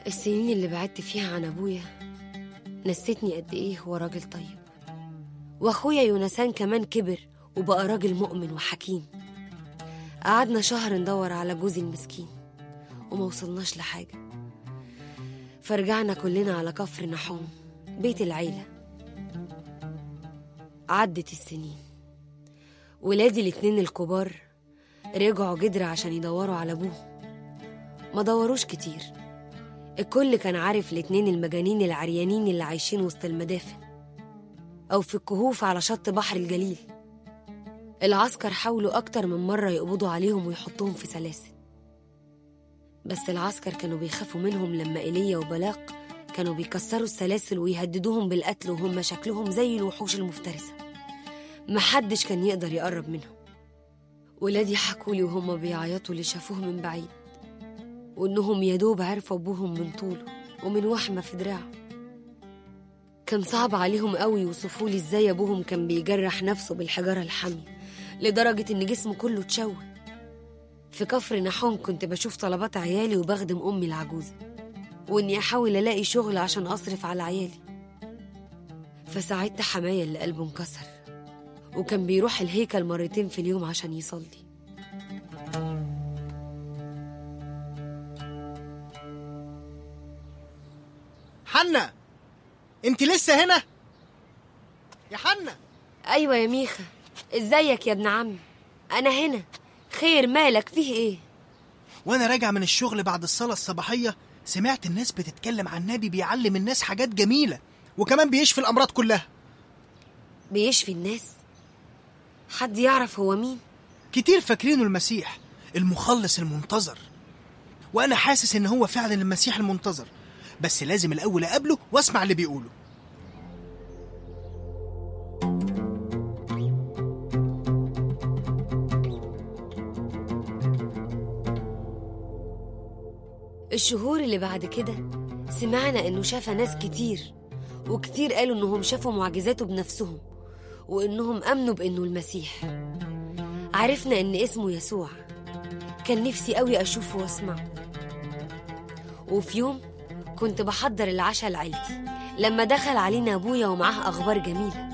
السنين اللي بعدت فيها عن أبويا نسيتني قد إيه هو راجل طيب وأخويا يونسان كمان كبر وبقى راجل مؤمن وحكيم قعدنا شهر ندور على جوزي المسكين وما وصلناش لحاجة فرجعنا كلنا على كفر نحوم بيت العيلة عدت السنين ولادي الاتنين الكبار رجعوا جدر عشان يدوروا على أبوهم ما دوروش كتير الكل كان عارف الاتنين المجانين العريانين اللي عايشين وسط المدافن أو في الكهوف على شط بحر الجليل العسكر حاولوا أكتر من مرة يقبضوا عليهم ويحطوهم في سلاسل بس العسكر كانوا بيخافوا منهم لما إيليا وبلاق كانوا بيكسروا السلاسل ويهددوهم بالقتل وهم شكلهم زي الوحوش المفترسة محدش كان يقدر يقرب منهم ولادي حكولي وهم بيعيطوا اللي شافوه من بعيد وإنهم يدوب عرفوا أبوهم من طوله ومن وحمة في دراعه كان صعب عليهم قوي يوصفوا لي ازاي ابوهم كان بيجرح نفسه بالحجاره الحاميه لدرجه ان جسمه كله اتشوه في كفر نحوم كنت بشوف طلبات عيالي وبخدم امي العجوزه واني احاول الاقي شغل عشان اصرف على عيالي فساعدت حماية اللي قلبه انكسر وكان بيروح الهيكل مرتين في اليوم عشان يصلي حنا انت لسه هنا يا حنا ايوه يا ميخا ازيك يا ابن عمي انا هنا خير مالك فيه ايه وانا راجع من الشغل بعد الصلاة الصباحية سمعت الناس بتتكلم عن نبي بيعلم الناس حاجات جميلة وكمان بيشفي الأمراض كلها بيشفي الناس حد يعرف هو مين كتير فاكرينه المسيح المخلص المنتظر وأنا حاسس إن هو فعلا المسيح المنتظر بس لازم الأول أقابله وأسمع اللي بيقوله الشهور اللي بعد كده سمعنا انه شاف ناس كتير وكتير قالوا انهم شافوا معجزاته بنفسهم وانهم امنوا بانه المسيح عرفنا ان اسمه يسوع كان نفسي قوي اشوفه واسمعه وفي يوم كنت بحضر العشاء لعيلتي لما دخل علينا ابويا ومعاه اخبار جميله